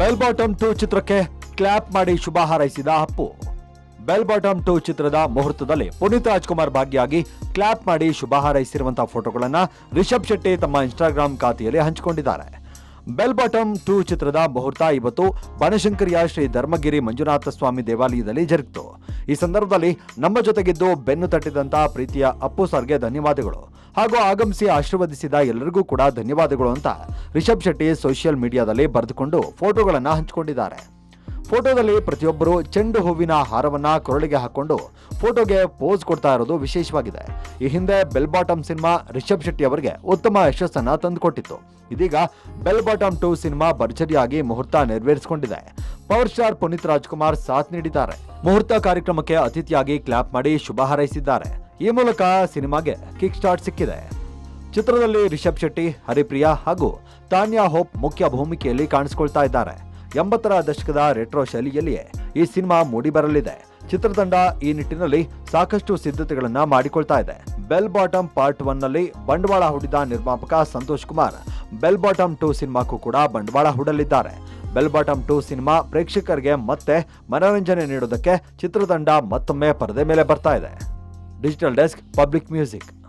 bell bottom two ಚಿತ್ರಕ್ಕೆ clap ಮಾಡಿ ಶುಭ ಹಾರೈಸಿದ ಅಪ್ಪು ಬೆಲ್ ಬಾಟಮ್ ಟು ಚಿತ್ರದ ಮುಹೂರ್ತದಲ್ಲಿ ಪುನೀತ್ ರಾಜ್ಕುಮಾರ್ ಭಾಗಿಯಾಗಿ ಕ್ಲಾಪ್ ಮಾಡಿ ಶುಭ ಹಾರೈಸಿರುವಂತಹ ಫೋಟೋಗಳನ್ನ ರಿಷಬ್ ಶೆಟ್ಟಿ ತಮ್ಮ ಇನ್ಸ್ಟಾಗ್ರಾಮ್ ಖಾತೆಯಲ್ಲಿ ಹಂಚಿಕೊಂಡಿದ್ದಾರೆ ಬೆಲ್ ಬಾಟಮ್ ಟು ಚಿತ್ರದ ಮುಹೂರ್ತ ಇವತ್ತು ಬನಶಂಕರಿಯ ಶ್ರೀ ಧರ್ಮಗಿರಿ ಮಂಜುನಾಥ ಸ್ವಾಮಿ ದೇವಾಲಯದಲ್ಲಿ ಜರುಗಿತು ಈ ಸಂದರ್ಭದಲ್ಲಿ ನಮ್ಮ ಜೊತೆಗಿದ್ದು ಬೆನ್ನು ತಟ್ಟಿದಂತ ಪ್ರೀತಿಯ ಅಪ್ಪು ಸರ್ಗೆ ಧನ್ಯವಾದಗಳು ಹಾಗೂ ಆಗಮಿಸಿ ಆಶೀರ್ವದಿಸಿದ ಎಲ್ಲರಿಗೂ ಕೂಡ ಧನ್ಯವಾದಗಳು ಅಂತ ರಿಷಬ್ ಶೆಟ್ಟಿ ಸೋಷಿಯಲ್ ಮೀಡಿಯಾದಲ್ಲಿ ಬರೆದುಕೊಂಡು ಫೋಟೋಗಳನ್ನು ಹಂಚಿಕೊಂಡಿದ್ದಾರೆ ಫೋಟೋದಲ್ಲಿ ಪ್ರತಿಯೊಬ್ಬರು ಚೆಂಡು ಹೂವಿನ ಹಾರವನ್ನ ಕೊರಳಿಗೆ ಹಾಕೊಂಡು ಫೋಟೋಗೆ ಪೋಸ್ ಕೊಡ್ತಾ ಇರೋದು ವಿಶೇಷವಾಗಿದೆ ಈ ಹಿಂದೆ ಬೆಲ್ ಬಾಟಮ್ ಸಿನಿಮಾ ರಿಷಬ್ ಶೆಟ್ಟಿ ಅವರಿಗೆ ಉತ್ತಮ ಯಶಸ್ಸನ್ನ ತಂದುಕೊಟ್ಟಿತ್ತು ಇದೀಗ ಬೆಲ್ ಬಾಟಮ್ ಟು ಸಿನಿಮಾ ಭರ್ಜರಿಯಾಗಿ ಮುಹೂರ್ತ ನೆರವೇರಿಸಿಕೊಂಡಿದೆ ಪವರ್ ಸ್ಟಾರ್ ಪುನೀತ್ ರಾಜ್ಕುಮಾರ್ ಸಾಥ್ ನೀಡಿದ್ದಾರೆ ಮುಹೂರ್ತ ಕಾರ್ಯಕ್ರಮಕ್ಕೆ ಅತಿಥಿಯಾಗಿ ಕ್ಲಾಪ್ ಮಾಡಿ ಶುಭ ಹಾರೈಸಿದ್ದಾರೆ ಈ ಮೂಲಕ ಸಿನಿಮಾಗೆ ಕಿಕ್ ಸ್ಟಾರ್ಟ್ ಸಿಕ್ಕಿದೆ ಚಿತ್ರದಲ್ಲಿ ರಿಷಬ್ ಶೆಟ್ಟಿ ಹರಿಪ್ರಿಯಾ ಹಾಗೂ ತಾನ್ಯಾ ಹೋಪ್ ಮುಖ್ಯ ಭೂಮಿಕೆಯಲ್ಲಿ ಕಾಣಿಸಿಕೊಳ್ತಾ ಇದ್ದಾರೆ ಎಂಬತ್ತರ ದಶಕದ ರೆಟ್ರೋ ಶೈಲಿಯಲ್ಲಿಯೇ ಈ ಸಿನಿಮಾ ಮೂಡಿಬರಲಿದೆ ಚಿತ್ರತಂಡ ಈ ನಿಟ್ಟಿನಲ್ಲಿ ಸಾಕಷ್ಟು ಸಿದ್ಧತೆಗಳನ್ನ ಮಾಡಿಕೊಳ್ತಾ ಇದೆ ಬೆಲ್ ಬಾಟಮ್ ಪಾರ್ಟ್ ಒನ್ ನಲ್ಲಿ ಬಂಡವಾಳ ಹೂಡಿದ ನಿರ್ಮಾಪಕ Santosh Kumar bell bottom two ಸಿನಿಮಾಕ್ಕೂ ಕೂಡ ಬಂಡವಾಳ ಹೂಡಲಿದ್ದಾರೆ ಬೆಲ್ ಬಾಟಮ್ ಟು ಸಿನಿಮಾ ಪ್ರೇಕ್ಷಕರಿಗೆ ಮತ್ತೆ ಮನೋರಂಜನೆ ನೀಡೋದಕ್ಕೆ ಚಿತ್ರತಂಡ ಮತ್ತೊಮ್ಮೆ ಪರದೆ ಮೇಲೆ ಬರ್ತಾ ಇದೆ ಡಿಜಿಟಲ್ ಡೆಸ್ಕ್ ಪಬ್ಲಿಕ್ ಮ್ಯೂಸಿಕ್